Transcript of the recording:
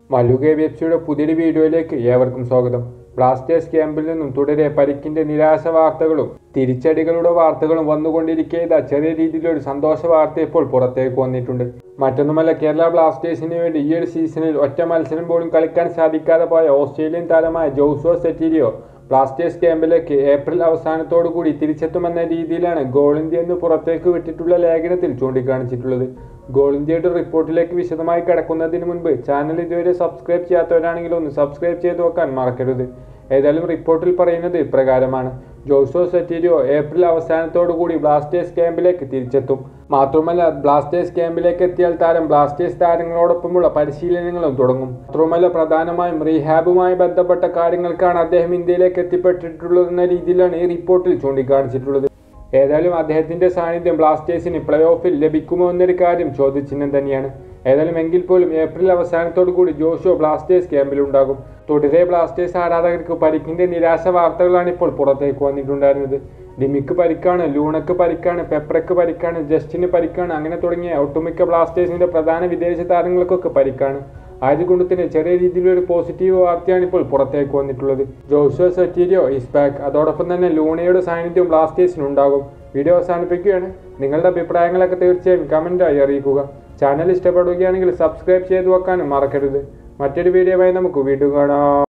Mallu K B F സിയുടെ പുതിയൊരു വീഡിയോയിലേക്ക് ഏവർക്കും സ്വാഗതം ബ്ലാസ്റ്റേഴ്സ് ക്യാമ്പിൽ നിന്നും തുടരെ പരിക്കിന്റെ നിരാശ വാർത്തകളും തിരിച്ചടികളുടെ വാർത്തകളും വന്നുകൊണ്ടിരിക്കെ ഇതാ ചെറിയ രീതിയിലൊരു സന്തോഷ വാർത്ത ഇപ്പോൾ പുറത്തേക്ക് വന്നിട്ടുണ്ട് മറ്റൊന്നുമല്ല കേരള ബ്ലാസ്റ്റേഴ്സിന് വേണ്ടി ഈ ഒരു സീസണിൽ ഒറ്റ മത്സരം പോലും കളിക്കാൻ സാധിക്കാതെ പോയ ഓസ്ട്രേലിയൻ താരമായ ജോസോ സെറ്റീരിയോ ബ്ലാസ്റ്റേഴ്സ് ക്യാമ്പിലേക്ക് ഏപ്രിൽ അവസാനത്തോടു കൂടി തിരിച്ചെത്തുമെന്ന രീതിയിലാണ് ഗോൾ ഇന്ത്യ എന്ന് പുറത്തേക്ക് വിട്ടിട്ടുള്ള ലേഖനത്തിൽ ചൂണ്ടിക്കാണിച്ചിട്ടുള്ളത് ഗോൾ ഇന്ത്യയുടെ റിപ്പോർട്ടിലേക്ക് വിശദമായി കിടക്കുന്നതിന് മുൻപ് ചാനൽ ഇതുവരെ സബ്സ്ക്രൈബ് ചെയ്യാത്തവരാണെങ്കിൽ ഒന്ന് സബ്സ്ക്രൈബ് ചെയ്ത് വെക്കാൻ മറക്കരുത് ഏതായാലും റിപ്പോർട്ടിൽ പറയുന്നത് ഇപ്രകാരമാണ് ജോസോ സെറ്റീരിയോ ഏപ്രിൽ അവസാനത്തോടു കൂടി ബ്ലാസ്റ്റേഴ്സ് ക്യാമ്പിലേക്ക് തിരിച്ചെത്തും മാത്രമല്ല ബ്ലാസ്റ്റേഴ്സ് ക്യാമ്പിലേക്ക് എത്തിയാൽ താരം ബ്ലാസ്റ്റേഴ്സ് താരങ്ങളോടൊപ്പമുള്ള പരിശീലനങ്ങളും തുടങ്ങും മാത്രമല്ല പ്രധാനമായും റീഹാബുമായി ബന്ധപ്പെട്ട കാര്യങ്ങൾക്കാണ് അദ്ദേഹം ഇന്ത്യയിലേക്ക് എത്തിപ്പെട്ടിട്ടുള്ളതെന്ന രീതിയിലാണ് ഈ റിപ്പോർട്ടിൽ ചൂണ്ടിക്കാണിച്ചിട്ടുള്ളത് ഏതായാലും അദ്ദേഹത്തിന്റെ സാന്നിധ്യം ബ്ലാസ്റ്റേഴ്സിന് പ്ലേ ഓഫിൽ ലഭിക്കുമോ എന്നൊരു കാര്യം ചോദ്യചിഹ്നം തന്നെയാണ് ഏതായാലും എങ്കിൽ പോലും ഏപ്രിൽ അവസാനത്തോടു കൂടി ജോഷോ ബ്ലാസ്റ്റേഴ്സ് ക്യാമ്പിലുണ്ടാകും തുടരെ ബ്ലാസ്റ്റേഴ്സ് ആരാധകർക്ക് പരിക്കിന്റെ നിരാശ വാർത്തകളാണ് ഇപ്പോൾ പുറത്തേക്ക് വന്നിട്ടുണ്ടായിരുന്നത് ഡിമിക്ക് പരിക്കാണ് ലൂണക്ക് പരിക്കാണ് പെപ്രക്ക് പരിക്കാണ് ജസ്റ്റിന് പരിക്കാണ് അങ്ങനെ തുടങ്ങിയ ഒട്ടുമിക്ക ബ്ലാസ്റ്റേഴ്സിന്റെ പ്രധാന വിദേശ താരങ്ങൾക്കൊക്കെ പരിക്കാണ് ആയതുകൊണ്ട് തന്നെ ചെറിയ രീതിയിലൊരു പോസിറ്റീവ് വാർത്തയാണ് ഇപ്പോൾ പുറത്തേക്ക് വന്നിട്ടുള്ളത് ജോഷുവ സെറ്റീരിയോ ഇസ് ബാക്ക് അതോടൊപ്പം തന്നെ ലൂണയുടെ സാന്നിധ്യം ബ്ലാസ്റ്റേഴ്സിനുണ്ടാകും വീഡിയോ അവസാനിപ്പിക്കുകയാണ് നിങ്ങളുടെ അഭിപ്രായങ്ങളൊക്കെ തീർച്ചയായും കമൻറ്റായി അറിയിക്കുക ചാനൽ ഇഷ്ടപ്പെടുകയാണെങ്കിൽ സബ്സ്ക്രൈബ് ചെയ്തു വെക്കാനും മറക്കരുത് മറ്റൊരു വീഡിയോയുമായി നമുക്ക് വീണ്ടും കാണാം